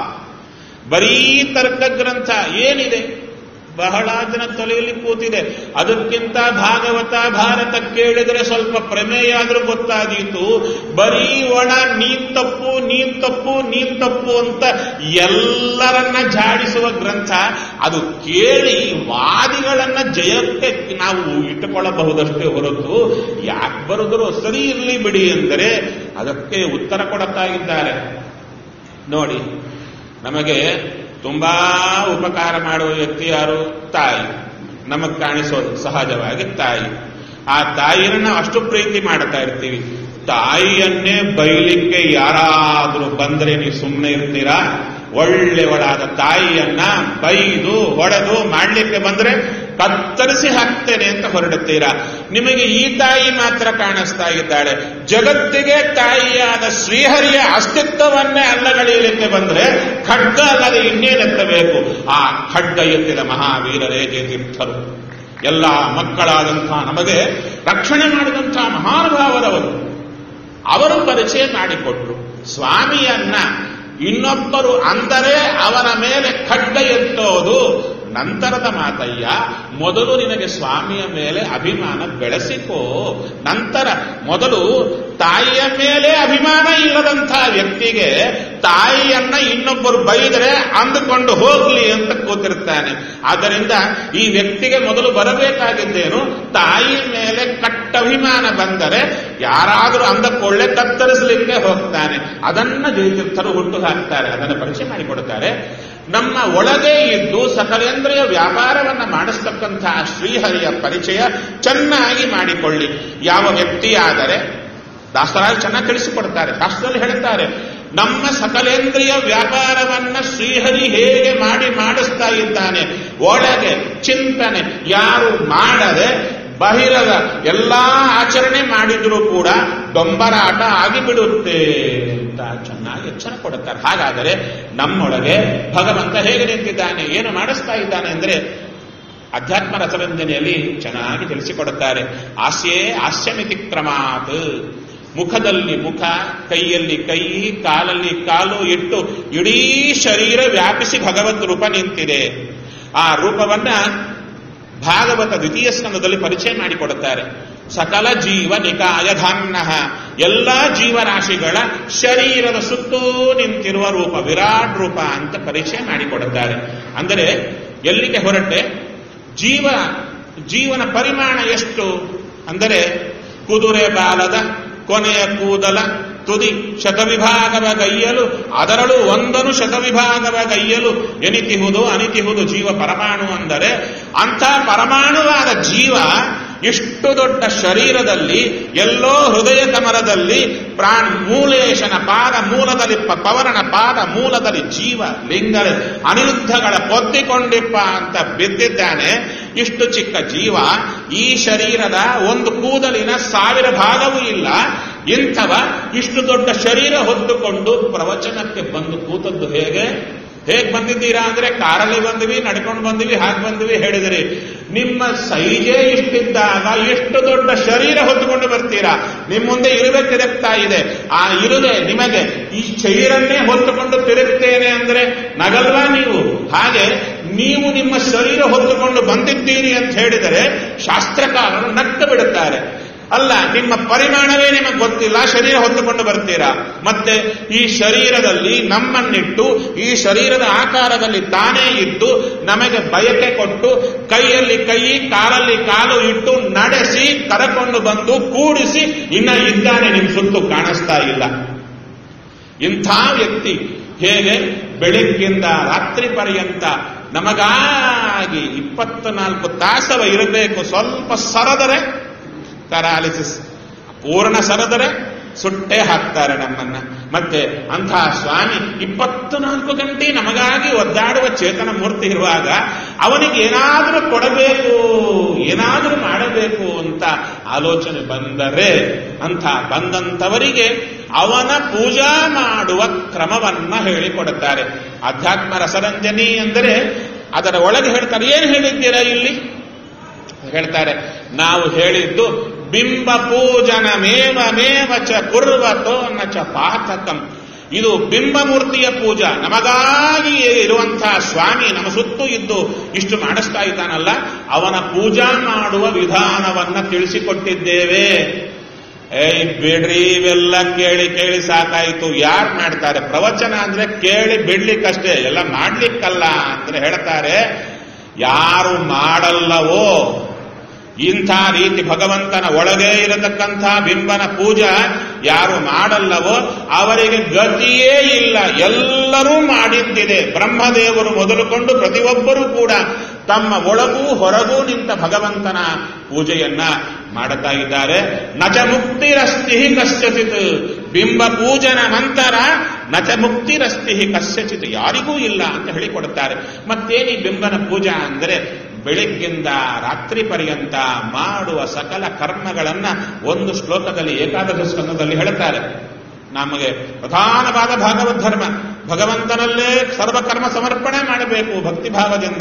ಬರೀ ತರ್ಕ ಗ್ರಂಥ ಏನಿದೆ ಬಹಳ ಜನ ತಲೆಯಲ್ಲಿ ಕೂತಿದೆ ಅದಕ್ಕಿಂತ ಭಾಗವತ ಭಾರತ ಕೇಳಿದರೆ ಸ್ವಲ್ಪ ಪ್ರಮೇಯ ಆದ್ರೂ ಗೊತ್ತಾದೀತು ಬರೀ ಒಣ ನೀನ್ ತಪ್ಪು ನೀನ್ ತಪ್ಪು ನೀನ್ ತಪ್ಪು ಅಂತ ಎಲ್ಲರನ್ನ ಜಾಡಿಸುವ ಗ್ರಂಥ ಅದು ಕೇಳಿ ವಾದಿಗಳನ್ನ ಜಯಕ್ಕೆ ನಾವು ಇಟ್ಟುಕೊಳ್ಳಬಹುದಷ್ಟೇ ಹೊರತು ಯಾಕೆ ಬರೆದ್ರು ಸರಿ ಇರಲಿ ಬಿಡಿ ಎಂದರೆ ಅದಕ್ಕೆ ಉತ್ತರ ಕೊಡುತ್ತಾ ಇದ್ದಾರೆ ನೋಡಿ ನಮಗೆ ತುಂಬಾ ಉಪಕಾರ ಮಾಡುವ ವ್ಯಕ್ತಿ ಯಾರು ತಾಯಿ ನಮಗ್ ಕಾಣಿಸೋದು ಸಹಜವಾಗಿ ತಾಯಿ ಆ ತಾಯಿನ ನಾವು ಅಷ್ಟು ಪ್ರೀತಿ ಮಾಡ್ತಾ ಇರ್ತೀವಿ ತಾಯಿಯನ್ನೇ ಬೈಲಿಕ್ಕೆ ಯಾರಾದ್ರೂ ಬಂದ್ರೆ ನೀವು ಸುಮ್ಮನೆ ಇರ್ತೀರಾ ಒಳ್ಳೆಯವಳಾದ ತಾಯಿಯನ್ನ ಬೈದು ಹೊಡೆದು ಮಾಡ್ಲಿಕ್ಕೆ ಬಂದ್ರೆ ಕತ್ತರಿಸಿ ಹಾಕ್ತೇನೆ ಅಂತ ಹೊರಡುತ್ತೀರಾ ನಿಮಗೆ ಈ ತಾಯಿ ಮಾತ್ರ ಕಾಣಿಸ್ತಾ ಇದ್ದಾಳೆ ಜಗತ್ತಿಗೆ ತಾಯಿಯಾದ ಶ್ರೀಹರಿಯ ಅಸ್ತಿತ್ವವನ್ನೇ ಅಲ್ಲಗಳೆಯಲಿಕ್ಕೆ ಬಂದ್ರೆ ಖಡ್ಗ ಅಲ್ಲದೆ ಇನ್ನೇನೆತ್ತಬೇಕು ಆ ಖಡ್ಗ ಎತ್ತಿದ ಮಹಾವೀರರೇ ಜಯತೀರ್ಥರು ಎಲ್ಲ ಮಕ್ಕಳಾದಂತಹ ನಮಗೆ ರಕ್ಷಣೆ ಮಾಡಿದಂತಹ ಮಹಾನುಭಾವರವರು ಅವರು ಪರಿಚಯ ಮಾಡಿಕೊಟ್ರು ಸ್ವಾಮಿಯನ್ನ ಇನ್ನೊಬ್ಬರು ಅಂದರೆ ಅವರ ಮೇಲೆ ಖಡ್ಗ ಎತ್ತೋದು ನಂತರದ ಮಾತಯ್ಯ ಮೊದಲು ನಿನಗೆ ಸ್ವಾಮಿಯ ಮೇಲೆ ಅಭಿಮಾನ ಬೆಳೆಸಿಕೋ ನಂತರ ಮೊದಲು ತಾಯಿಯ ಮೇಲೆ ಅಭಿಮಾನ ಇಲ್ಲದಂತಹ ವ್ಯಕ್ತಿಗೆ ತಾಯಿಯನ್ನ ಇನ್ನೊಬ್ಬರು ಬೈದರೆ ಅಂದುಕೊಂಡು ಹೋಗ್ಲಿ ಅಂತ ಕೂತಿರ್ತಾನೆ ಆದ್ದರಿಂದ ಈ ವ್ಯಕ್ತಿಗೆ ಮೊದಲು ಬರಬೇಕಾಗಿದ್ದೇನು ತಾಯಿ ಮೇಲೆ ಕಟ್ಟಭಿಮಾನ ಬಂದರೆ ಯಾರಾದರೂ ಅಂದಕೊಳ್ಳೆ ಕತ್ತರಿಸಲಿಕ್ಕೆ ಹೋಗ್ತಾನೆ ಅದನ್ನ ಜಯತೀರ್ಥರು ಹುಟ್ಟು ಹಾಕ್ತಾರೆ ಅದನ್ನು ಪರಿಚಯ ಮಾಡಿಕೊಡುತ್ತಾರೆ ನಮ್ಮ ಒಳಗೆ ಇದ್ದು ಸಕಲೇಂದ್ರಿಯ ವ್ಯಾಪಾರವನ್ನ ಮಾಡಿಸ್ತಕ್ಕಂತಹ ಶ್ರೀಹರಿಯ ಪರಿಚಯ ಚೆನ್ನಾಗಿ ಮಾಡಿಕೊಳ್ಳಿ ಯಾವ ವ್ಯಕ್ತಿಯಾದರೆ ದಾಸರಾಜ್ ಚೆನ್ನಾಗಿ ತಿಳಿಸಿಕೊಡ್ತಾರೆ ಶಾಸ್ತ್ರದಲ್ಲಿ ಹೇಳುತ್ತಾರೆ ನಮ್ಮ ಸಕಲೇಂದ್ರಿಯ ವ್ಯಾಪಾರವನ್ನ ಶ್ರೀಹರಿ ಹೇಗೆ ಮಾಡಿ ಮಾಡಿಸ್ತಾ ಇದ್ದಾನೆ ಒಳಗೆ ಚಿಂತನೆ ಯಾರು ಮಾಡದೆ ಬಹಿರದ ಎಲ್ಲಾ ಆಚರಣೆ ಮಾಡಿದ್ರೂ ಕೂಡ ಡೊಂಬರಾಟ ಆಗಿಬಿಡುತ್ತೆ ಅಂತ ಚೆನ್ನಾಗಿ ಎಚ್ಚರ ಕೊಡುತ್ತಾರೆ ಹಾಗಾದರೆ ನಮ್ಮೊಳಗೆ ಭಗವಂತ ಹೇಗೆ ನಿಂತಿದ್ದಾನೆ ಏನು ಮಾಡಿಸ್ತಾ ಇದ್ದಾನೆ ಅಂದ್ರೆ ಅಧ್ಯಾತ್ಮ ರಸರಂಜನೆಯಲ್ಲಿ ಚೆನ್ನಾಗಿ ತಿಳಿಸಿಕೊಡುತ್ತಾರೆ ಆಸ್ಯೇ ಆಸ್ಯಮಿತಿ ಕ್ರಮಾತ್ ಮುಖದಲ್ಲಿ ಮುಖ ಕೈಯಲ್ಲಿ ಕೈ ಕಾಲಲ್ಲಿ ಕಾಲು ಇಟ್ಟು ಇಡೀ ಶರೀರ ವ್ಯಾಪಿಸಿ ಭಗವತ್ ರೂಪ ನಿಂತಿದೆ ಆ ರೂಪವನ್ನ ಭಾಗವತ ದ್ವಿತೀಯ ಸ್ಕಂದದಲ್ಲಿ ಪರಿಚಯ ಮಾಡಿಕೊಡುತ್ತಾರೆ ಸಕಲ ಜೀವ ನಿಕಾಯ ಧಾಮ್ನ ಎಲ್ಲ ಜೀವರಾಶಿಗಳ ಶರೀರದ ಸುತ್ತೂ ನಿಂತಿರುವ ರೂಪ ವಿರಾಟ್ ರೂಪ ಅಂತ ಪರಿಚಯ ಮಾಡಿಕೊಡುತ್ತಾರೆ ಅಂದರೆ ಎಲ್ಲಿಗೆ ಹೊರಟೆ ಜೀವ ಜೀವನ ಪರಿಮಾಣ ಎಷ್ಟು ಅಂದರೆ ಕುದುರೆ ಬಾಲದ ಕೊನೆಯ ಕೂದಲ ತುದಿ ಶತವಿಭಾಗವ ಗೈಯಲು ಅದರಲ್ಲೂ ಒಂದನು ಶತವಿಭಾಗವ ಗೈಯಲು ಎನಿತಿಹುದು ಅನಿತಿಹುದು ಜೀವ ಪರಮಾಣು ಅಂದರೆ ಅಂಥ ಪರಮಾಣುವಾದ ಜೀವ ಇಷ್ಟು ದೊಡ್ಡ ಶರೀರದಲ್ಲಿ ಎಲ್ಲೋ ಹೃದಯ ಕಮಲದಲ್ಲಿ ಪ್ರಾಣ ಮೂಲೇಶನ ಪಾದ ಮೂಲದಲ್ಲಿ ಪ- ಪವನನ ಪಾದ ಮೂಲದಲ್ಲಿ ಜೀವ ಲಿಂಗ ಅನಿರುದ್ಧಗಳ ಪೊದ್ದಿಕೊಂಡಿಪ್ಪ ಅಂತ ಬಿದ್ದಿದ್ದಾನೆ ಇಷ್ಟು ಚಿಕ್ಕ ಜೀವ ಈ ಶರೀರದ ಒಂದು ಕೂದಲಿನ ಸಾವಿರ ಭಾಗವೂ ಇಲ್ಲ ಇಂಥವ ಇಷ್ಟು ದೊಡ್ಡ ಶರೀರ ಹೊತ್ತುಕೊಂಡು ಪ್ರವಚನಕ್ಕೆ ಬಂದು ಕೂತದ್ದು ಹೇಗೆ ಹೇಗ್ ಬಂದಿದ್ದೀರಾ ಅಂದ್ರೆ ಕಾರಲ್ಲಿ ಬಂದಿವಿ ನಡ್ಕೊಂಡು ಬಂದಿವಿ ಹಾಗೆ ಬಂದಿವಿ ಹೇಳಿದಿರಿ ನಿಮ್ಮ ಸೈಜೇ ಇಷ್ಟಿದ್ದಾಗ ಎಷ್ಟು ದೊಡ್ಡ ಶರೀರ ಹೊತ್ತುಕೊಂಡು ಬರ್ತೀರಾ ನಿಮ್ಮ ಮುಂದೆ ಇರುವೆ ತಿರುಗ್ತಾ ಇದೆ ಆ ಇರುವೆ ನಿಮಗೆ ಈ ಶರೀರನ್ನೇ ಹೊತ್ತುಕೊಂಡು ತಿರುಗ್ತೇನೆ ಅಂದ್ರೆ ನಗಲ್ವಾ ನೀವು ಹಾಗೆ ನೀವು ನಿಮ್ಮ ಶರೀರ ಹೊತ್ತುಕೊಂಡು ಬಂದಿದ್ದೀರಿ ಅಂತ ಹೇಳಿದರೆ ಶಾಸ್ತ್ರಕಾರರು ನಕ್ಕ ಬಿಡುತ್ತಾರೆ ಅಲ್ಲ ನಿಮ್ಮ ಪರಿಮಾಣವೇ ನಿಮಗೆ ಗೊತ್ತಿಲ್ಲ ಶರೀರ ಹೊತ್ತುಕೊಂಡು ಬರ್ತೀರಾ ಮತ್ತೆ ಈ ಶರೀರದಲ್ಲಿ ನಮ್ಮನ್ನಿಟ್ಟು ಈ ಶರೀರದ ಆಕಾರದಲ್ಲಿ ತಾನೇ ಇದ್ದು ನಮಗೆ ಬಯಕೆ ಕೊಟ್ಟು ಕೈಯಲ್ಲಿ ಕೈ ಕಾಲಲ್ಲಿ ಕಾಲು ಇಟ್ಟು ನಡೆಸಿ ಕರಕೊಂಡು ಬಂದು ಕೂಡಿಸಿ ಇನ್ನ ಇದ್ದಾನೆ ನಿಮ್ ಸುತ್ತು ಕಾಣಿಸ್ತಾ ಇಲ್ಲ ಇಂಥ ವ್ಯಕ್ತಿ ಹೇಗೆ ಬೆಳಿಗ್ಗಿಂದ ರಾತ್ರಿ ಪರ್ಯಂತ ನಮಗಾಗಿ ಇಪ್ಪತ್ನಾಲ್ಕು ತಾಸವ ಇರಬೇಕು ಸ್ವಲ್ಪ ಸರದರೆ ಪ್ಯಾರಾಲಿಸಿಸ್ ಪೂರ್ಣ ಸರದರೆ ಸುಟ್ಟೆ ಹಾಕ್ತಾರೆ ನಮ್ಮನ್ನ ಮತ್ತೆ ಅಂತಹ ಸ್ವಾಮಿ ಇಪ್ಪತ್ತು ನಾಲ್ಕು ಗಂಟೆ ನಮಗಾಗಿ ಒದ್ದಾಡುವ ಚೇತನ ಮೂರ್ತಿ ಇರುವಾಗ ಅವನಿಗೆ ಏನಾದರೂ ಕೊಡಬೇಕು ಏನಾದರೂ ಮಾಡಬೇಕು ಅಂತ ಆಲೋಚನೆ ಬಂದರೆ ಅಂತ ಬಂದಂಥವರಿಗೆ ಅವನ ಪೂಜಾ ಮಾಡುವ ಕ್ರಮವನ್ನ ಹೇಳಿಕೊಡುತ್ತಾರೆ ಅಧ್ಯಾತ್ಮ ರಸರಂಜನಿ ಅಂದರೆ ಅದರ ಒಳಗೆ ಹೇಳ್ತಾರೆ ಏನು ಹೇಳಿದ್ದೀರಾ ಇಲ್ಲಿ ಹೇಳ್ತಾರೆ ನಾವು ಹೇಳಿದ್ದು ಬಿಂಬ ಪೂಜನ ಮೇವ ಮೇವ ಚ ಕುರ್ವತೋ ನ ಚ ಪಾತಕಂ ಇದು ಬಿಂಬಮೂರ್ತಿಯ ಪೂಜಾ ನಮಗಾಗಿ ಇರುವಂತಹ ಸ್ವಾಮಿ ನಮ್ಮ ಸುತ್ತು ಇದ್ದು ಇಷ್ಟು ಮಾಡಿಸ್ತಾ ಇದ್ದಾನಲ್ಲ ಅವನ ಪೂಜಾ ಮಾಡುವ ವಿಧಾನವನ್ನ ತಿಳಿಸಿಕೊಟ್ಟಿದ್ದೇವೆ ಏಯ್ ಬಿಡ್ರಿ ಇವೆಲ್ಲ ಕೇಳಿ ಕೇಳಿ ಸಾಕಾಯಿತು ಯಾರು ಮಾಡ್ತಾರೆ ಪ್ರವಚನ ಅಂದ್ರೆ ಕೇಳಿ ಬಿಡ್ಲಿಕ್ಕಷ್ಟೇ ಎಲ್ಲ ಮಾಡ್ಲಿಕ್ಕಲ್ಲ ಅಂದ್ರೆ ಹೇಳ್ತಾರೆ ಯಾರು ಮಾಡಲ್ಲವೋ ಇಂಥ ರೀತಿ ಭಗವಂತನ ಒಳಗೆ ಇರತಕ್ಕಂಥ ಬಿಂಬನ ಪೂಜಾ ಯಾರು ಮಾಡಲ್ಲವೋ ಅವರಿಗೆ ಗತಿಯೇ ಇಲ್ಲ ಎಲ್ಲರೂ ಮಾಡಿದ್ದಿದೆ ಬ್ರಹ್ಮದೇವರು ಮೊದಲುಕೊಂಡು ಪ್ರತಿಯೊಬ್ಬರೂ ಕೂಡ ತಮ್ಮ ಒಳಗೂ ಹೊರಗೂ ನಿಂತ ಭಗವಂತನ ಪೂಜೆಯನ್ನ ಮಾಡುತ್ತಾ ಇದ್ದಾರೆ ನಚ ಮುಕ್ತಿರಸ್ತಿ ಕಸ್ಯಚಿತ್ ಬಿಂಬ ಪೂಜನ ನಂತರ ನಚ ಮುಕ್ತಿರಸ್ತಿ ಕಸ್ಯಚಿತ್ ಯಾರಿಗೂ ಇಲ್ಲ ಅಂತ ಹೇಳಿಕೊಡುತ್ತಾರೆ ಮತ್ತೇನಿ ಬಿಂಬನ ಪೂಜಾ ಅಂದರೆ ಬೆಳಗ್ಗಿಂದ ರಾತ್ರಿ ಪರ್ಯಂತ ಮಾಡುವ ಸಕಲ ಕರ್ಮಗಳನ್ನ ಒಂದು ಶ್ಲೋಕದಲ್ಲಿ ಏಕಾದಶ ಸ್ಕಂದದಲ್ಲಿ ಹೇಳುತ್ತಾರೆ ನಮಗೆ ಪ್ರಧಾನವಾದ ಭಾಗವತ್ ಧರ್ಮ ಭಗವಂತನಲ್ಲೇ ಸರ್ವಕರ್ಮ ಸಮರ್ಪಣೆ ಮಾಡಬೇಕು ಭಕ್ತಿಭಾವದಿಂದ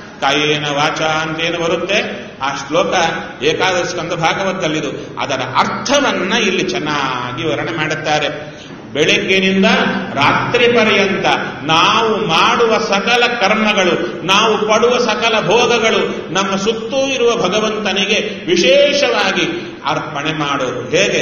ಕಾಯೇನ ವಾಚ ಅಂತೇನು ಬರುತ್ತೆ ಆ ಶ್ಲೋಕ ಏಕಾದಶ ಸ್ಕಂದ ಭಾಗವತದಲ್ಲಿದು ಅದರ ಅರ್ಥವನ್ನ ಇಲ್ಲಿ ಚೆನ್ನಾಗಿ ವರ್ಣನೆ ಮಾಡುತ್ತಾರೆ ಬೆಳಗ್ಗಿನಿಂದ ರಾತ್ರಿ ಪರ್ಯಂತ ನಾವು ಮಾಡುವ ಸಕಲ ಕರ್ಮಗಳು ನಾವು ಪಡುವ ಸಕಲ ಭೋಗಗಳು ನಮ್ಮ ಸುತ್ತೂ ಇರುವ ಭಗವಂತನಿಗೆ ವಿಶೇಷವಾಗಿ ಅರ್ಪಣೆ ಮಾಡೋದು ಹೇಗೆ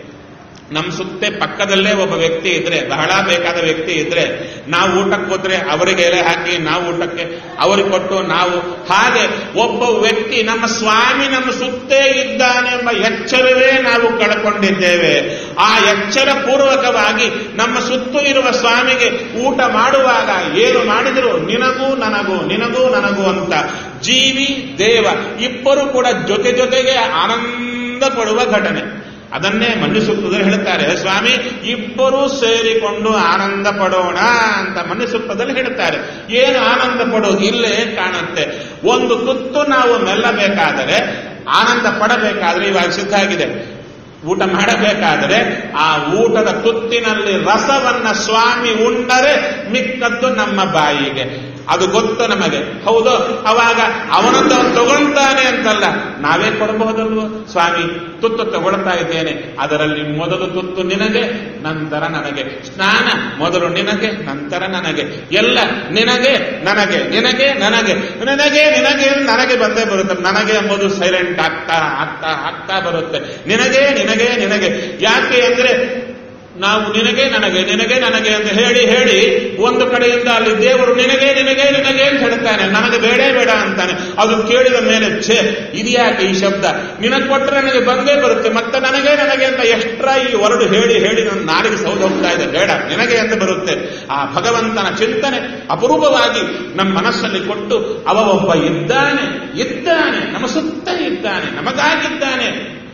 ನಮ್ಮ ಸುತ್ತೆ ಪಕ್ಕದಲ್ಲೇ ಒಬ್ಬ ವ್ಯಕ್ತಿ ಇದ್ರೆ ಬಹಳ ಬೇಕಾದ ವ್ಯಕ್ತಿ ಇದ್ರೆ ನಾವು ಊಟಕ್ಕೆ ಹೋದ್ರೆ ಅವರಿಗೆ ಎಲೆ ಹಾಕಿ ನಾವು ಊಟಕ್ಕೆ ಅವರಿಗೆ ಕೊಟ್ಟು ನಾವು ಹಾಗೆ ಒಬ್ಬ ವ್ಯಕ್ತಿ ನಮ್ಮ ಸ್ವಾಮಿ ನಮ್ಮ ಸುತ್ತೇ ಇದ್ದಾನೆಂಬ ಎಚ್ಚರವೇ ನಾವು ಕಳ್ಕೊಂಡಿದ್ದೇವೆ ಆ ಎಚ್ಚರ ಪೂರ್ವಕವಾಗಿ ನಮ್ಮ ಸುತ್ತು ಇರುವ ಸ್ವಾಮಿಗೆ ಊಟ ಮಾಡುವಾಗ ಏನು ಮಾಡಿದ್ರು ನಿನಗೂ ನನಗೂ ನಿನಗೂ ನನಗೂ ಅಂತ ಜೀವಿ ದೇವ ಇಬ್ಬರು ಕೂಡ ಜೊತೆ ಜೊತೆಗೆ ಆನಂದ ಪಡುವ ಘಟನೆ ಅದನ್ನೇ ಮನ್ನಿಸುತ್ತದಲ್ಲಿ ಹೇಳ್ತಾರೆ ಸ್ವಾಮಿ ಇಬ್ಬರೂ ಸೇರಿಕೊಂಡು ಆನಂದ ಪಡೋಣ ಅಂತ ಮನ್ನಿಸುತ್ತದಲ್ಲಿ ಹೇಳ್ತಾರೆ ಏನು ಆನಂದ ಪಡೋದು ಇಲ್ಲೇ ಕಾಣುತ್ತೆ ಒಂದು ತುತ್ತು ನಾವು ಮೆಲ್ಲಬೇಕಾದರೆ ಆನಂದ ಪಡಬೇಕಾದ್ರೆ ಇವಾಗ ಸಿದ್ಧ ಆಗಿದೆ ಊಟ ಮಾಡಬೇಕಾದರೆ ಆ ಊಟದ ತುತ್ತಿನಲ್ಲಿ ರಸವನ್ನ ಸ್ವಾಮಿ ಉಂಡರೆ ಮಿಕ್ಕದ್ದು ನಮ್ಮ ಬಾಯಿಗೆ ಅದು ಗೊತ್ತು ನಮಗೆ ಹೌದು ಅವಾಗ ಅವನೊಂದು ಅವನು ತಗೊಳ್ತಾನೆ ಅಂತಲ್ಲ ನಾವೇ ಕೊಡಬಹುದಲ್ವ ಸ್ವಾಮಿ ತುತ್ತು ತಗೊಳ್ತಾ ಇದ್ದೇನೆ ಅದರಲ್ಲಿ ಮೊದಲು ತುತ್ತು ನಿನಗೆ ನಂತರ ನನಗೆ ಸ್ನಾನ ಮೊದಲು ನಿನಗೆ ನಂತರ ನನಗೆ ಎಲ್ಲ ನಿನಗೆ ನನಗೆ ನಿನಗೆ ನನಗೆ ನಿನಗೆ ನಿನಗೆ ನನಗೆ ಬಂದೇ ಬರುತ್ತೆ ನನಗೆ ಎಂಬುದು ಸೈಲೆಂಟ್ ಆಗ್ತಾ ಆಗ್ತಾ ಆಗ್ತಾ ಬರುತ್ತೆ ನಿನಗೆ ನಿನಗೆ ನಿನಗೆ ಯಾಕೆ ಅಂದ್ರೆ ನಾವು ನಿನಗೆ ನನಗೆ ನಿನಗೆ ನನಗೆ ಅಂತ ಹೇಳಿ ಹೇಳಿ ಒಂದು ಕಡೆಯಿಂದ ಅಲ್ಲಿ ದೇವರು ನಿನಗೆ ನಿನಗೆ ನಿನಗೆ ಅಂತ ಹೇಳ್ತಾನೆ ನನಗೆ ಬೇಡ ಬೇಡ ಅಂತಾನೆ ಅದು ಕೇಳಿದ ಮೇಲೆ ಛೇ ಇದ್ಯಾಕೆ ಈ ಶಬ್ದ ನಿನಗೆ ಕೊಟ್ಟರೆ ನನಗೆ ಬಂದೇ ಬರುತ್ತೆ ಮತ್ತೆ ನನಗೆ ನನಗೆ ಅಂತ ಎಷ್ಟರ ಈ ಹೊರಡು ಹೇಳಿ ಹೇಳಿ ನನ್ನ ನಾಲಿಗೆ ಸೌದು ಹೋಗ್ತಾ ಇದೆ ಬೇಡ ನಿನಗೆ ಅಂತ ಬರುತ್ತೆ ಆ ಭಗವಂತನ ಚಿಂತನೆ ಅಪರೂಪವಾಗಿ ನಮ್ಮ ಮನಸ್ಸಲ್ಲಿ ಕೊಟ್ಟು ಅವ ಒಬ್ಬ ಇದ್ದಾನೆ ಇದ್ದಾನೆ ನಮ್ಮ ಸುತ್ತ ಇದ್ದಾನೆ ನಮಗಾಗಿದ್ದಾನೆ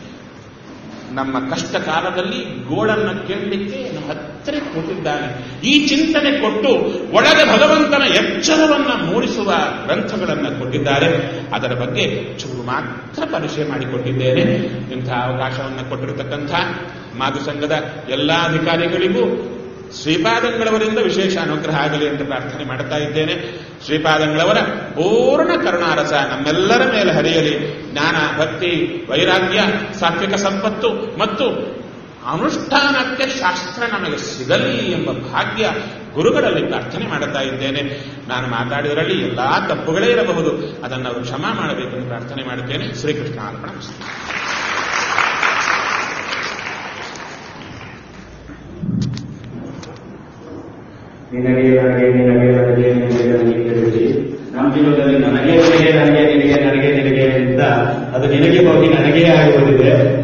ನಮ್ಮ ಕಷ್ಟ ಕಾಲದಲ್ಲಿ ಗೋಳನ್ನ ಕೇಳಲಿಕ್ಕೆ ನಮ್ಮ ಹತ್ತಿರ ಕೂತಿದ್ದಾನೆ ಈ ಚಿಂತನೆ ಕೊಟ್ಟು ಒಳಗೆ ಭಗವಂತನ ಎಚ್ಚರವನ್ನ ಮೂಡಿಸುವ ಗ್ರಂಥಗಳನ್ನು ಕೊಟ್ಟಿದ್ದಾರೆ ಅದರ ಬಗ್ಗೆ ಚೂರು ಮಾತ್ರ ಪರಿಚಯ ಮಾಡಿಕೊಟ್ಟಿದ್ದೇನೆ ಇಂತಹ ಅವಕಾಶವನ್ನು ಕೊಟ್ಟಿರತಕ್ಕಂಥ ಮಾಧು ಸಂಘದ ಎಲ್ಲ ಅಧಿಕಾರಿಗಳಿಗೂ ಶ್ರೀಪಾದಂಗಳವರಿಂದ ವಿಶೇಷ ಅನುಗ್ರಹ ಆಗಲಿ ಅಂತ ಪ್ರಾರ್ಥನೆ ಮಾಡ್ತಾ ಇದ್ದೇನೆ ಶ್ರೀಪಾದಂಗಳವರ ಪೂರ್ಣ ಕರುಣಾರಸ ನಮ್ಮೆಲ್ಲರ ಮೇಲೆ ಹರಿಯಲಿ ಜ್ಞಾನ ಭಕ್ತಿ ವೈರಾಗ್ಯ ಸಾತ್ವಿಕ ಸಂಪತ್ತು ಮತ್ತು ಅನುಷ್ಠಾನಕ್ಕೆ ಶಾಸ್ತ್ರ ನಮಗೆ ಸಿಗಲಿ ಎಂಬ ಭಾಗ್ಯ ಗುರುಗಳಲ್ಲಿ ಪ್ರಾರ್ಥನೆ ಮಾಡುತ್ತಾ ಇದ್ದೇನೆ ನಾನು ಮಾತಾಡಿದರಲ್ಲಿ ಎಲ್ಲಾ ತಪ್ಪುಗಳೇ ಇರಬಹುದು ಅದನ್ನು ಅವರು ಕ್ಷಮಾ ಮಾಡಬೇಕೆಂದು ಪ್ರಾರ್ಥನೆ ಮಾಡುತ್ತೇನೆ ಶ್ರೀಕೃಷ್ಣ ಅರ್ಪಣ ನಿನಗೆ ನನಗೆ ನಿನಗೆ ನನಗೆ ನಿನಗೆ ನನಗೆ ತಿಳಿಸಿ ನಮ್ಮ ಜೀವನದಲ್ಲಿ ನನಗೆ ನಿನಗೆ ನನಗೆ ನಿನಗೆ ನನಗೆ ನಿನಗೆ ಅಂತ ಅದು ನಿನಗೆ ಹೋಗಿ ನನಗೇ ಆಗುವುದಿದೆ